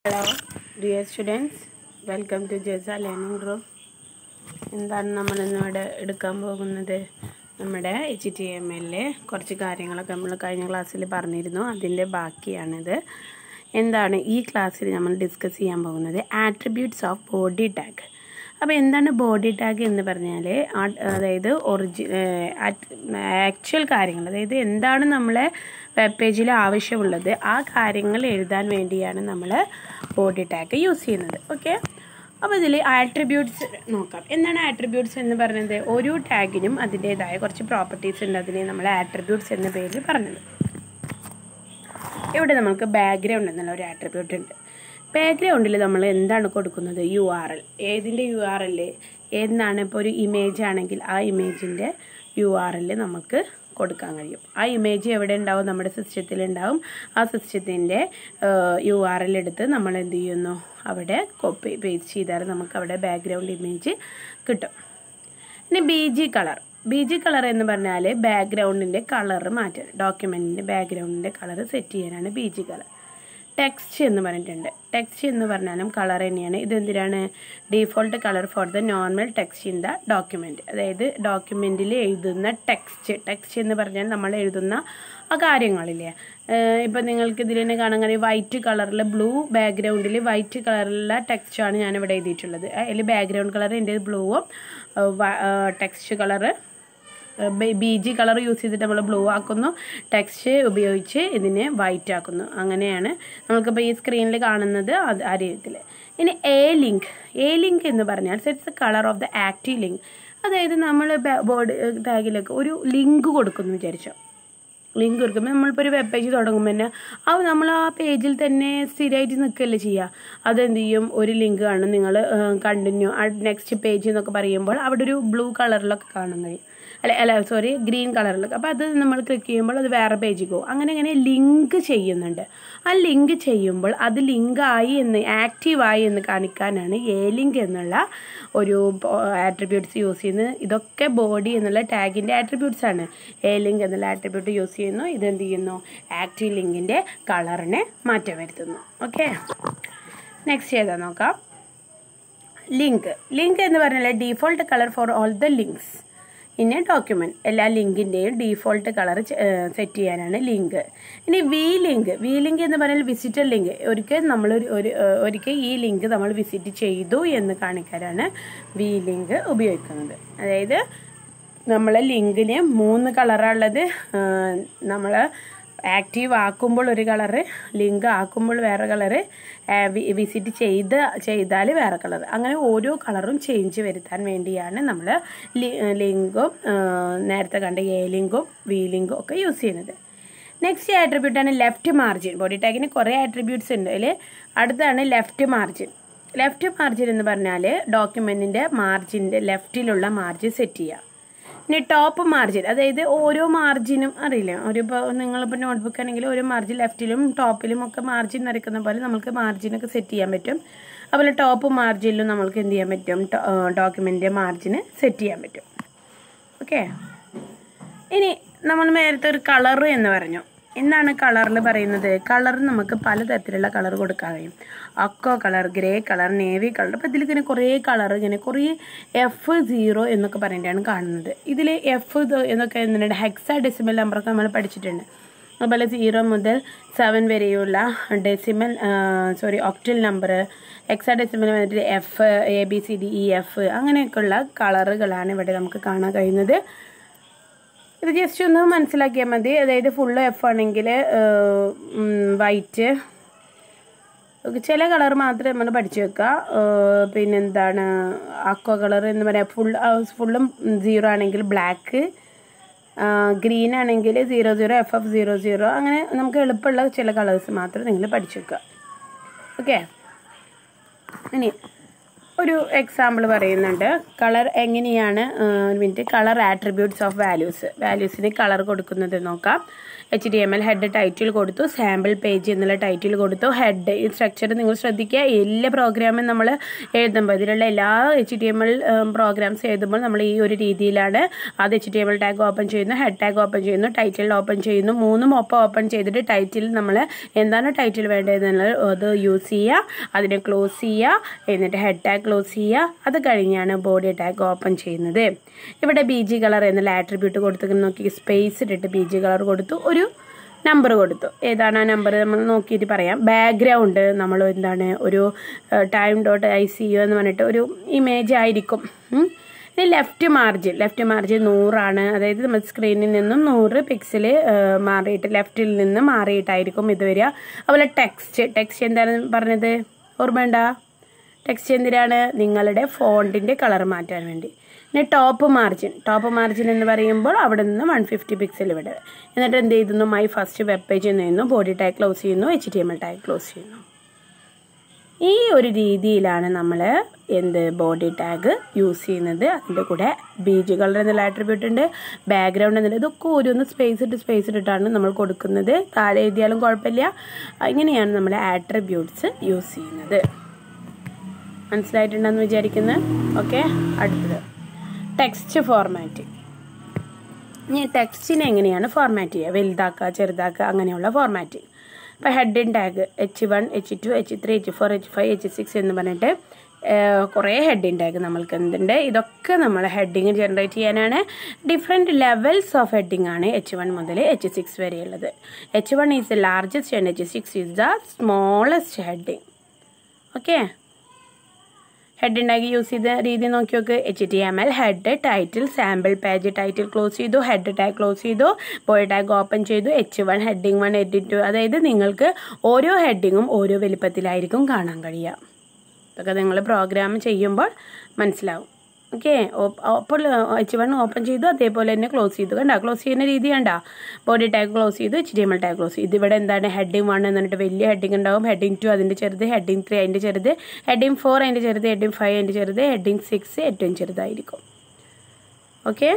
Hello dear students welcome to Jesa learning room എന്താണ് നമ്മൾ ഇന്നിവിടെ എടുക്കാൻ പോകുന്നത് നമ്മുടെ എച്ച് ടി എം എല്ലിലെ കുറച്ച് കാര്യങ്ങളൊക്കെ നമ്മൾ കഴിഞ്ഞ ക്ലാസ്സിൽ പറഞ്ഞിരുന്നു അതിൻ്റെ ബാക്കിയാണിത് എന്താണ് ഈ ക്ലാസ്സിൽ നമ്മൾ ഡിസ്കസ് ചെയ്യാൻ പോകുന്നത് ആട്രിബ്യൂട്ട്സ് ഓഫ് ബോഡി ടാഗ് അപ്പോൾ എന്താണ് ബോഡി ടാഗ് എന്ന് പറഞ്ഞാൽ ആ- അതായത് ഒറിജി ആക്ച്വൽ കാര്യങ്ങൾ അതായത് എന്താണ് നമ്മളെ വെബ് പേജിൽ ആവശ്യമുള്ളത് ആ കാര്യങ്ങൾ എഴുതാൻ വേണ്ടിയാണ് നമ്മൾ ബോഡി ടാഗ് യൂസ് ചെയ്യുന്നത് ഓക്കെ അപ്പോൾ ഇതിൽ ആട്രിബ്യൂട്ട്സ് നോക്കാം എന്താണ് ആട്രിബ്യൂട്ട്സ് എന്ന് പറയുന്നത് ഓരോ ടാഗിനും അതിൻ്റേതായ കുറച്ച് പ്രോപ്പർട്ടീസ് ഉണ്ട് അതിനെ നമ്മൾ ആട്രിബ്യൂട്ട്സ് എന്ന പേരിൽ പറഞ്ഞത് ഇവിടെ നമുക്ക് ബാക്ക്ഗ്രൗണ്ട് എന്നുള്ള ഒരു ആട്രിബ്യൂട്ട് ഉണ്ട് ബാക്ക്ഗ്രൗണ്ടിൽ നമ്മൾ എന്താണ് കൊടുക്കുന്നത് യു ആർ എൽ ഏതിൻ്റെ യു ആർ എൽ എന്നാണ് ഇപ്പോൾ ഒരു ഇമേജ് ആണെങ്കിൽ ആ ഇമേജിൻ്റെ യു ആർ എൽ നമുക്ക് കൊടുക്കാൻ കഴിയും ആ ഇമേജ് എവിടെ ഉണ്ടാവും നമ്മുടെ സിസ്റ്റത്തിൽ ഉണ്ടാവും ആ സിസ്റ്റത്തിൻ്റെ യു ആർ എൽ എടുത്ത് നമ്മൾ എന്ത് ചെയ്യുന്നു അവിടെ കോപ്പി പേസ്റ്റ് ചെയ്താൽ നമുക്ക് അവിടെ ബാക്ക്ഗ്രൗണ്ട് ഇമേജ് കിട്ടും ഇനി B G colour B G colour എന്ന് പറഞ്ഞാൽ ബാക്ക്ഗ്രൗണ്ടിൻ്റെ കളർ മാറ്റുക ഡോക്യുമെൻറ്റിൻ്റെ ബാക്ക്ഗ്രൗണ്ടിൻ്റെ കളർ സെറ്റ് ചെയ്യാനാണ് ബി ജി കളർ ടെക്സ്റ്റ് എന്ന് പറഞ്ഞിട്ടുണ്ട് ടെക്സ്റ്റ് എന്ന് പറഞ്ഞാലും കളർ തന്നെയാണ് ഇതെന്തിനാണ് default colour for the normal text in the document അതായത് ഡോക്യുമെൻറ്റിൽ എഴുതുന്ന ടെക്സ്റ്റ് ടെക്സ്റ്റ് എന്ന് പറഞ്ഞാൽ നമ്മൾ എഴുതുന്ന ആ കാര്യങ്ങളില്ലേ ഇപ്പം നിങ്ങൾക്ക് ഇതിൽ തന്നെ കാണാൻ കഴിയും വൈറ്റ് കളറിൽ ബ്ലൂ ബാക്ക്ഗ്രൗണ്ടിൽ വൈറ്റ് കളറിലുള്ള ടെക്സ്റ്റാണ് ഞാനിവിടെ എഴുതിയിട്ടുള്ളത് അതിൽ ബാക്ക്ഗ്രൗണ്ട് കളർ എൻ്റെ ബ്ലൂവും text colour B G colour use ചെയ്തിട്ട് നമ്മൾ ബ്ലൂ ആക്കുന്നു ടെക്സ്റ്റ് ഉപയോഗിച്ച് ഇതിനെ വൈറ്റ് ആക്കുന്നു അങ്ങനെയാണ് നമുക്കിപ്പോൾ ഈ സ്ക്രീനിൽ കാണുന്നത് അത് ആ രീതിയിൽ ഇനി എ ലിങ്ക് എ ലിങ്ക് എന്ന് പറഞ്ഞാൽ sets the colour of the active link അതായത് നമ്മൾ ബോർഡ് ടാഗിലേക്ക് ഒരു ലിങ്ക് കൊടുക്കുന്നു വിചാരിച്ചോ ലിങ്ക് കൊടുക്കുമ്പോൾ നമ്മളിപ്പോൾ ഒരു വെബ് പേജ് തുടങ്ങുമ്പോൾ തന്നെ ആ നമ്മൾ ആ പേജിൽ തന്നെ സ്ഥിരമായിട്ട് നിൽക്കുകയല്ലേ ചെയ്യുക അതെന്ത് ചെയ്യും ഒരു ലിങ്ക് കാണും നിങ്ങൾ കണ്ടിന്യൂ നെക്സ്റ്റ് പേജ് എന്നൊക്കെ പറയുമ്പോൾ അവിടെ ഒരു ബ്ലൂ കളറിലൊക്കെ കാണാൻ കഴിയും അല്ല അല്ല സോറി ഗ്രീൻ കളറിലൊക്കെ അപ്പോൾ അത് നമ്മൾ ക്ലിക്ക് ചെയ്യുമ്പോൾ അത് വേറെ പേജിൽ പോകും അങ്ങനെ അങ്ങനെ ലിങ്ക് ചെയ്യുന്നുണ്ട് ആ ലിങ്ക് ചെയ്യുമ്പോൾ അത് ലിങ്ക് ആയി എന്ന് ആക്റ്റീവ് ആയി എന്ന് കാണിക്കാനാണ് എ ലിങ്ക് എന്നുള്ള ഒരു ആട്രിബ്യൂട്ട്സ് യൂസ് ചെയ്യുന്നത് ഇതൊക്കെ ബോഡി എന്നുള്ള ടാഗിൻ്റെ ആട്രിബ്യൂട്ട്സ് ആണ് എ ലിങ്ക് എന്നുള്ള ആട്രിബ്യൂട്ട് യൂസ് ചെയ്യുന്നു ഇതെന്ത് ചെയ്യുന്നു ആക്റ്റീവ് ലിങ്കിൻ്റെ കളറിനെ മാറ്റം വരുത്തുന്നു ഓക്കെ നെക്സ്റ്റ് ഏതാ നോക്കാം ലിങ്ക് ലിങ്ക് എന്ന് പറഞ്ഞാൽ default colour for all the links in a document എല്ലാ ലിങ്കിൻ്റെയും ഡീഫോൾട്ട് കളർ സെറ്റ് ചെയ്യാനാണ് ലിങ്ക് ഇനി വി ലിങ്ക് വി ലിങ്ക് എന്ന് പറഞ്ഞാൽ വിസിറ്റർ ലിങ്ക് ഒരിക്കൽ നമ്മൾ ഒരു ഒരു ഏഹ്, ഒരിക്കൽ ഈ ലിങ്ക് നമ്മൾ വിസിറ്റ് ചെയ്തു എന്ന് കാണിക്കാനാണ് വി ലിങ്ക് ഉപയോഗിക്കുന്നത് അതായത് നമ്മളെ ലിങ്കിന് മൂന്ന് കളറാണുള്ളത് നമ്മൾ ആക്റ്റീവ് ആക്കുമ്പോൾ ഒരു കളറ് ലിങ്ക് ആക്കുമ്പോൾ വേറെ കളറ് വിസിറ്റ് ചെയ്ത് ചെയ്താൽ വേറെ കളർ അങ്ങനെ ഓരോ കളറും ചേഞ്ച് വരുത്താൻ വേണ്ടിയാണ് നമ്മൾ ലിങ്കും നേരത്തെ കണ്ട എ ലിങ്കും വി ലിങ്കും ഒക്കെ യൂസ് ചെയ്യുന്നത് നെക്സ്റ്റ് ആട്രിബ്യൂട്ടാണ് ലെഫ്റ്റ് മാർജിൻ ബോഡി ടാഗിന് കുറേ ആട്രിബ്യൂട്ട്സ് ഉണ്ട് അതിൽ അടുത്താണ് ലെഫ്റ്റ് മാർജിൻ ലെഫ്റ്റ് മാർജിൻ എന്ന് പറഞ്ഞാൽ ഡോക്യുമെൻറ്റിൻ്റെ മാർജിൻ്റെ ലെഫ്റ്റിലുള്ള മാർജിൻ സെറ്റ് ചെയ്യുക ഇനി ടോപ്പ് മാർജിൻ അതായത് ഓരോ മാർജിനും അറിയില്ല ഒരു ഇപ്പോൾ നിങ്ങളിപ്പോൾ നോട്ട്ബുക്ക് ആണെങ്കിൽ ഓരോ മാർജിൻ ലെഫ്റ്റിലും ടോപ്പിലും ഒക്കെ മാർജിൻ വരയ്ക്കുന്ന പോലെ നമുക്ക് മാർജിനൊക്കെ സെറ്റ് ചെയ്യാൻ പറ്റും അതുപോലെ ടോപ്പ് മാർജിനിലും നമുക്ക് എന്ത് ചെയ്യാൻ പറ്റും ഡോക്യുമെൻ്റ് മാർജിന് സെറ്റ് ചെയ്യാൻ പറ്റും ഓക്കെ ഇനി നമ്മൾ നേരത്തെ ഒരു കളർ എന്ന് പറഞ്ഞു എന്താണ് കളറിൽ പറയുന്നത് കളർ നമുക്ക് പലതരത്തിലുള്ള കളർ കൊടുക്കാൻ കഴിയും aqua colour grey colour navy colour അപ്പോൾ ഇതിൽ ഇങ്ങനെ കുറേ കളർ ഇങ്ങനെ കുറേ എഫ് സീറോ എന്നൊക്കെ പറഞ്ഞിട്ടാണ് കാണുന്നത് ഇതിൽ എഫ് എന്നൊക്കെ എന്നുണ്ട് ഹെക്സാ ഡെസിമൽ നമ്പറൊക്കെ നമ്മൾ പഠിച്ചിട്ടുണ്ട് അതുപോലെ സീറോ മുതൽ സെവൻ വരെയുള്ള decimal sorry octal number hexadecimal വന്നിട്ട് F A B C D E F അങ്ങനെയൊക്കെയുള്ള കളറുകളാണ് ഇവിടെ നമുക്ക് കാണാൻ കഴിയുന്നത് ഇത് ജസ്റ്റ് ഒന്ന് മനസ്സിലാക്കിയാൽ മതി അതായത് ഫുള്ള് എഫ് ആണെങ്കിൽ വൈറ്റ് ചില കളർ മാത്രമേ നമ്മൾ പഠിച്ചു വെക്കുക പിന്നെന്താണ് അക്വ കളർ എന്ന് പറയാം ഫുൾ ഫുള്ളും സീറോ ആണെങ്കിൽ ബ്ലാക്ക് ഗ്രീൻ ആണെങ്കിൽ zero zero F F zero zero അങ്ങനെ നമുക്ക് എളുപ്പമുള്ള ചില കളേഴ്സ് മാത്രം നിങ്ങൾ പഠിച്ചു വെക്കുക ഓക്കെ ഇനി ഒരു എക്സാമ്പിൾ പറയുന്നുണ്ട് കളർ എങ്ങനെയാണ് minute colour attributes of values വാല്യൂസിന് കളർ കൊടുക്കുന്നത് നോക്കാം H T M L head title കൊടുത്തു സാമ്പിൾ പേജ് എന്നുള്ള ടൈറ്റിൽ കൊടുത്തു ഹെഡ് ഈ സ്ട്രക്ചർ നിങ്ങൾ ശ്രദ്ധിക്കുക എല്ലാ പ്രോഗ്രാമും നമ്മൾ എഴുതുമ്പോൾ ഇതിലുള്ള എല്ലാ H T M L programs എഴുതുമ്പോൾ നമ്മൾ ഈ ഒരു രീതിയിലാണ് അത് H T M L tag open ചെയ്യുന്നു ഹെഡ് ടാഗ് ഓപ്പൺ ചെയ്യുന്നു ടൈറ്റിൽ ഓപ്പൺ ചെയ്യുന്നു മൂന്നും ഒപ്പം ഓപ്പൺ ചെയ്തിട്ട് ടൈറ്റിൽ നമ്മൾ എന്താണ് ടൈറ്റിൽ വേണ്ടതെന്നുള്ളത് അത് യൂസ് ചെയ്യുക അതിനെ ക്ലോസ് ചെയ്യുക എന്നിട്ട് ഹെഡ് ടാഗ് ക്ലോസ് ചെയ്യുക അത് കഴിഞ്ഞാണ് ബോഡി ടാഗ് ഓപ്പൺ ചെയ്യുന്നത് ഇവിടെ ബി ജി കളർ എന്നുള്ള ആട്രിബ്യൂട്ട് കൊടുത്തിട്ട് നോക്കി സ്പേസ് ഇട്ടിട്ട് ബി ജി കളർ കൊടുത്തു ഒരു നമ്പർ കൊടുത്തു ഏതാണ് ആ നമ്പർ നമ്മൾ നോക്കിയിട്ട് പറയാം ബാക്ക്ഗ്രൗണ്ട് നമ്മൾ എന്താണ് ഒരു time dot I C U എന്ന് പറഞ്ഞിട്ട് ഒരു ഇമേജ് ആയിരിക്കും ഉം. ഇനി ലെഫ്റ്റ് മാർജിൻ ലെഫ്റ്റ് മാർജിൻ നൂറാണ് അതായത് നമ്മൾ സ്ക്രീനിൽ നിന്നും നൂറ് പിക്സൽ മാറിയിട്ട് ലെഫ്റ്റിൽ നിന്ന് മാറിയിട്ടായിരിക്കും ഇത് വരിക അതുപോലെ ടെക്സ്റ്റ് ടെക്സ്റ്റ് എന്താണ് പറഞ്ഞത് ഓർമ്മയുണ്ടോ ടെക്സ്റ്റ് എന്തിനാണ് നിങ്ങളുടെ ഫോണ്ടിൻ്റെ കളർ മാറ്റാൻ വേണ്ടി ഇനി ടോപ്പ് മാർജിൻ ടോപ്പ് മാർജിൻ എന്ന് പറയുമ്പോൾ അവിടെ നിന്ന് വൺ ഫിഫ്റ്റി പിക്സൽ ഇവിടെ എന്നിട്ട് എന്ത് ചെയ്യുന്നു മൈ ഫസ്റ്റ് വെബ് പേജ് എന്ന് ചെയ്യുന്നു ബോഡി ടാഗ് ക്ലോസ് ചെയ്യുന്നു H T M L tag close ചെയ്യുന്നു ഈ ഒരു രീതിയിലാണ് നമ്മൾ എന്ത് ബോഡി ടാഗ് യൂസ് ചെയ്യുന്നത് അതിൻ്റെ കൂടെ ബീജ് കളർ എന്നുള്ള ആട്രിബ്യൂട്ട് ഉണ്ട് ബാക്ക്ഗ്രൗണ്ട് എന്നുള്ള ഇതൊക്കെ ഓരോന്ന് സ്പേസ് ഇട്ട് സ്പേസ് ഇട്ടിട്ടാണ് നമ്മൾ കൊടുക്കുന്നത് താഴെ എഴുതിയാലും കുഴപ്പമില്ല ഇങ്ങനെയാണ് നമ്മൾ ആട്രിബ്യൂട്ട്സ് യൂസ് ചെയ്യുന്നത് മനസ്സിലായിട്ടുണ്ടെന്ന് വിചാരിക്കുന്നത് ഓക്കെ അടുത്തത് ടെക്സ്റ്റ് ഫോർമാറ്റ് ഇനി ടെക്സ്റ്റിനെ എങ്ങനെയാണ് ഫോർമാറ്റ് ചെയ്യുക വലുതാക്കുക ചെറുതാക്കുക അങ്ങനെയുള്ള ഫോർമാറ്റ് ഇപ്പോൾ heading tag H one H two H three H four H five H six എന്ന് പറഞ്ഞിട്ട് കുറേ ഹെഡിൻ ടാഗ് നമ്മൾക്ക് എന്തുണ്ട് ഇതൊക്കെ നമ്മൾ ഹെഡിങ് ജനറേറ്റ് ചെയ്യാനാണ് ഡിഫറെൻറ്റ് ലെവൽസ് ഓഫ് ഹെഡിങ് ആണ് എച്ച് വൺ മുതൽ എച്ച് സിക്സ് വരെയുള്ളത് H one is the largest and H six is the smallest heading okay head ഉണ്ടാക്കി യൂസ് ചെയ്ത രീതി നോക്കി നോക്ക് H T M L head title sample page title close ചെയ്തു head tag close ചെയ്തു body tag open ചെയ്തു H one heading one head two അതായത് നിങ്ങൾക്ക് ഓരോ ഹെഡിങ്ങും ഓരോ വലിപ്പത്തിലായിരിക്കും കാണാൻ കഴിയുക ഇതൊക്കെ നിങ്ങൾ പ്രോഗ്രാം ചെയ്യുമ്പോൾ മനസ്സിലാവും ഓക്കെ അപ്പോൾ എച്ച് വൺ ഓപ്പൺ ചെയ്തു അതേപോലെ തന്നെ ക്ലോസ് ചെയ്തു കണ്ട ക്ലോസ് ചെയ്യുന്ന രീതി കണ്ട ബോഡി ടാഗ് ക്ലോസ് ചെയ്തു H T M L tag close ചെയ്തു ഇവിടെ എന്താണ് ഹെഡിങ് വൺ എന്ന് പറഞ്ഞിട്ട് വലിയ ഹെഡിങ് ഉണ്ടാവും ഹെഡിങ് ടു അതിൻ്റെ ചെറുത് ഹെഡിങ് ത്രീ അതിൻ്റെ ചെറുത് ഹെഡിങ് ഫോർ അതിൻ്റെ ചെറുത് ഹെഡിങ് ഫൈവ് അതിൻ്റെ ചെറുത് ഹെഡിങ് സിക്സ് ഏറ്റവും ചെറുതായിരിക്കും ഓക്കെ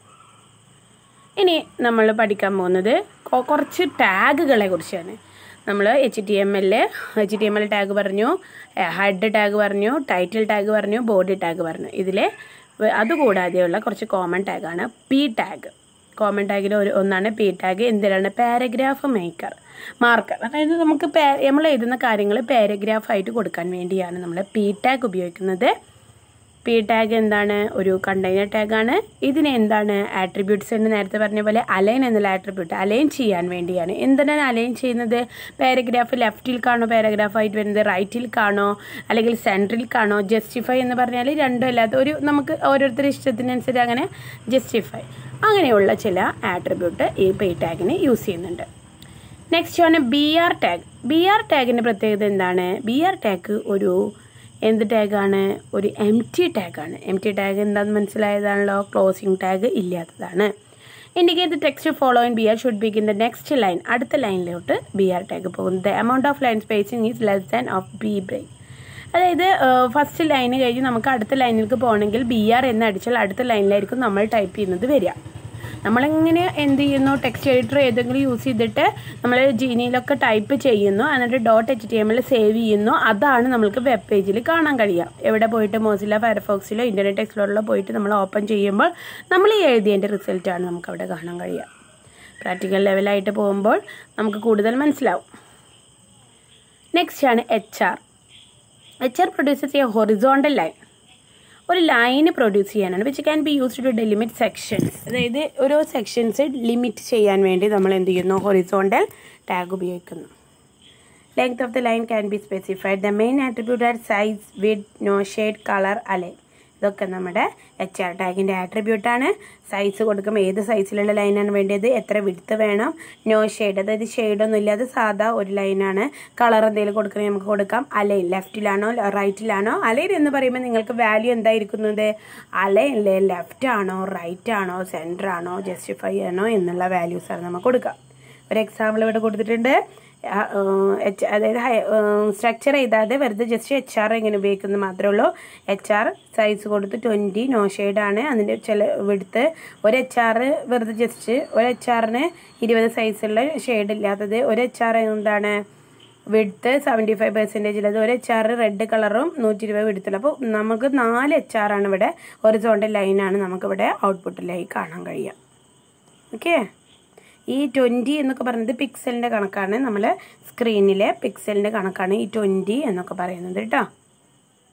ഇനി നമ്മൾ പഠിക്കാൻ പോകുന്നത് കൊ- കുറച്ച് ടാഗുകളെ കുറിച്ചാണ് നമ്മൾ H T M L H T M L tag പറഞ്ഞു ഹെഡ് ടാഗ് പറഞ്ഞു ടൈറ്റിൽ ടാഗ് പറഞ്ഞു ബോഡി ടാഗ് പറഞ്ഞു ഇതിൽ അതുകൂടാതെയുള്ള കുറച്ച് കോമൺ ടാഗാണ് പി ടാഗ് കോമൺ ടാഗിൽ ഒരു ഒന്നാണ് പി ടാഗ് എന്തിനാണ് പാരഗ്രാഫ് മേക്കർ മാർക്കർ അതായത് നമുക്ക് പേ- നമ്മൾ എഴുതുന്ന കാര്യങ്ങൾ പാരഗ്രാഫായിട്ട് കൊടുക്കാൻ വേണ്ടിയാണ് നമ്മൾ പി ടാഗ് ഉപയോഗിക്കുന്നത് പി ടാഗ് എന്താണ് ഒരു കണ്ടെയ്നർ ടാഗാണ് ഇതിന് എന്താണ് ആട്രിബ്യൂട്ട്സ് എന്ന് നേരത്തെ പറഞ്ഞ പോലെ അലൈൻ എന്നുള്ള ആട്രിബ്യൂട്ട് അലൈൻ ചെയ്യാൻ വേണ്ടിയാണ് എന്തിനാണ് അലൈൻ ചെയ്യുന്നത് പാരഗ്രാഫ് ലെഫ്റ്റിൽ കാണോ പാരഗ്രാഫ് ആയിട്ട് വരുന്നത് റൈറ്റിൽ കാണോ അല്ലെങ്കിൽ സെൻട്രിൽ കാണോ ജസ്റ്റിഫൈ എന്ന് പറഞ്ഞാൽ രണ്ടും അല്ലാത്ത ഒരു നമുക്ക് ഓരോരുത്തരുടെ ഇഷ്ടത്തിനനുസരിച്ച് അങ്ങനെ ജസ്റ്റിഫൈ അങ്ങനെയുള്ള ചില ആട്രിബ്യൂട്ട് ഈ പി ടാഗിന് യൂസ് ചെയ്യുന്നുണ്ട് നെക്സ്റ്റ് ആണ് B R tag B R ടാഗിൻ്റെ പ്രത്യേകത എന്താണ് ബി ആർ ടാഗ് ഒരു എന്ത് ടാഗാണ് ഒരു എം ടി ടാഗാണ് എം ടി ടാഗ് എന്താണെന്ന് മനസ്സിലായതാണല്ലോ ക്ലോസിംഗ് ടാഗ് ഇല്ലാത്തതാണ് indicate text follow in B R should begin the next line അടുത്ത ലൈനിലോട്ട് ബി ആർ ടാഗ് പോകുന്നത് the amount of line spacing is less than of B break അതായത് first ലൈന് കഴിഞ്ഞ് നമുക്ക് അടുത്ത ലൈനിലേക്ക് പോകണമെങ്കിൽ ബി ആർ എന്ന് അടിച്ചാൽ അടുത്ത ലൈനിലായിരിക്കും നമ്മൾ ടൈപ്പ് ചെയ്യുന്നത് വരിക നമ്മളിങ്ങനെ എന്ത് ചെയ്യുന്നു ടെക്സ്റ്റ് എഡിറ്റർ ഏതെങ്കിലും യൂസ് ചെയ്തിട്ട് നമ്മൾ ജീനിയിലൊക്കെ ടൈപ്പ് ചെയ്യുന്നു എന്നിട്ട് ഡോട്ട് എച്ച് ടി എമ്മിൽ സേവ് ചെയ്യുന്നു അതാണ് നമ്മൾക്ക് വെബ് പേജിൽ കാണാൻ കഴിയുക എവിടെ പോയിട്ട് മോസില ഫയർഫോക്സിലോ ഇൻ്റർനെറ്റ് എക്സ്പ്ലോറിലോ പോയിട്ട് നമ്മൾ ഓപ്പൺ ചെയ്യുമ്പോൾ നമ്മൾ ഈ എഴുതിയതിൻ്റെ റിസൾട്ടാണ് നമുക്ക് അവിടെ കാണാൻ കഴിയുക പ്രാക്ടിക്കൽ ലെവലായിട്ട് പോകുമ്പോൾ നമുക്ക് കൂടുതൽ മനസ്സിലാവും നെക്സ്റ്റ് ആണ് H R H R produces a horizontal line ഒരു ലൈന് പ്രൊഡ്യൂസ് ചെയ്യാനാണ് which can be used to delimit sections അതായത് ഓരോ സെക്ഷൻസ് ലിമിറ്റ് ചെയ്യാൻ വേണ്ടി നമ്മൾ എന്ത് ചെയ്യുന്നു ഹൊറിസോണ്ടൽ ടാഗ് ഉപയോഗിക്കുന്നു length of the line can be specified the main attribute are size width no shade colour align ഇതൊക്കെ നമ്മുടെ എച്ച് ആർ ടാഗിൻ്റെ ആട്രിബ്യൂട്ടാണ് സൈസ് കൊടുക്കുമ്പോൾ ഏത് സൈസിലുള്ള ലൈനാണ് വേണ്ടത് എത്ര വിടുത്ത് വേണം നോ ഷെയ്ഡ് അതായത് ഷെയ്ഡൊന്നും ഇല്ലാതെ സാധാ ഒരു ലൈനാണ് കളർ എന്തെങ്കിലും കൊടുക്കണമെങ്കിൽ നമുക്ക് കൊടുക്കാം അലൈൻ ലെഫ്റ്റിലാണോ റൈറ്റിലാണോ അലൈൻ എന്ന് പറയുമ്പോൾ നിങ്ങൾക്ക് വാല്യൂ എന്തായിരിക്കുന്നത് അലൈനിലെ ലെഫ്റ്റ് ആണോ റൈറ്റ് ആണോ സെൻറ്റർ ആണോ ജസ്റ്റിഫൈ ആണോ എന്നുള്ള വാല്യൂസാണ് നമുക്ക് കൊടുക്കാം ഒരു എക്സാമ്പിൾ ഇവിടെ കൊടുത്തിട്ടുണ്ട് എച്ച് അതായത് സ്ട്രക്ചർ ചെയ്താതെ വെറുതെ ജസ്റ്റ് എച്ച് ആർ എങ്ങനെ ഉപയോഗിക്കുന്നത് മാത്രമേ ഉള്ളൂ എച്ച് ആർ സൈസ് കൊടുത്ത് ട്വൻറ്റി നോ ഷെയ്ഡാണ് അതിൻ്റെ ചില വിടുത്ത് ഒരു എച്ച് ആർ വെറുതെ ജസ്റ്റ് ഒരു എച്ച് ആറിന് ഇരുപത് സൈസുള്ള ഷെയ്ഡ് ഇല്ലാത്തത് ഒരു എച്ച് ആർ എന്താണ് വിടുത്ത് സെവൻറ്റി ഫൈവ് പെർസെൻറ്റേജ് ഉള്ളത് ഒരു എച്ച് ആർ റെഡ് കളറും നൂറ്റി ഇരുപത് വിടുത്തുള്ളൂ അപ്പോൾ നമുക്ക് നാല് എച്ച് ആർ ആണ് ഇവിടെ ഒറിസോണ്ടൽ ലൈനാണ് നമുക്കിവിടെ ഔട്ട്പുട്ടിലായി കാണാൻ കഴിയുക ഓക്കെ ഈ ട്വൻറ്റി എന്നൊക്കെ പറയുന്നത് പിക്സലിൻ്റെ കണക്കാണ് നമ്മൾ സ്ക്രീനിലെ പിക്സലിൻ്റെ കണക്കാണ് ഈ ട്വൻറ്റി എന്നൊക്കെ പറയുന്നത് കേട്ടോ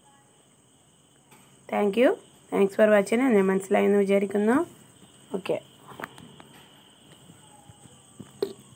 thank you thanks for watching എന്നെ മനസ്സിലായെന്ന് വിചാരിക്കുന്നു ഓക്കെ